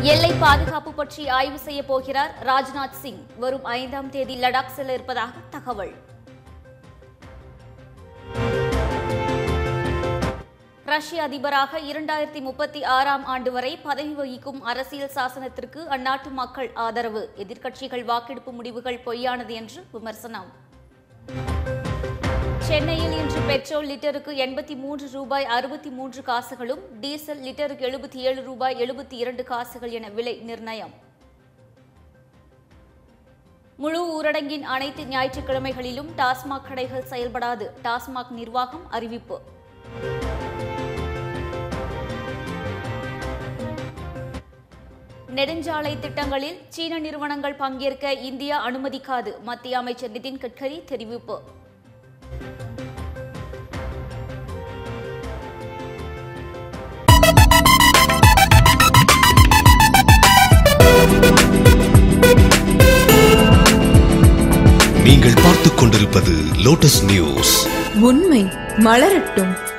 எல்லை பாதுகாப்பு பற்றி ஆய்வு செய்ய போகிறார் ராஜ்நாத் சிங் வரும் ஐந்தாம் தேதி லடாக் செல்ல இருப்பதாக தகவல் ரஷ்ய அதிபராக இரண்டாயிரத்தி முப்பத்தி ஆறாம் ஆண்டு வரை பதவி வகிக்கும் அரசியல் சாசனத்திற்கு அந்நாட்டு மக்கள் ஆதரவு எதிர்க்கட்சிகள் வாக்கெடுப்பு முடிவுகள் பொய்யானது என்று விமர்சனம் சென்னையில் இன்று பெட்ரோல் லிட்டருக்கு எண்பத்தி மூன்று ரூபாய் அறுபத்தி மூன்று காசுகளும் டீசல் லிட்டருக்கு எழுபத்தி ஏழு ரூபாய் எழுபத்தி இரண்டு காசுகள் என விலை நிர்ணயம் முழு ஊரடங்கின் அனைத்து ஞாயிற்றுக்கிழமைகளிலும் டாஸ்மாக் கடைகள் செயல்படாது டாஸ்மாக் நிர்வாகம் அறிவிப்பு நெடுஞ்சாலை திட்டங்களில் சீன நிறுவனங்கள் பங்கேற்க இந்தியா அனுமதிக்காது மத்திய அமைச்சர் நிதின் கட்கரி தெரிவிப்பு நீங்கள் பார்த்துக் கொண்டிருப்பது லோட்டஸ் நியூஸ் உண்மை மலரட்டும்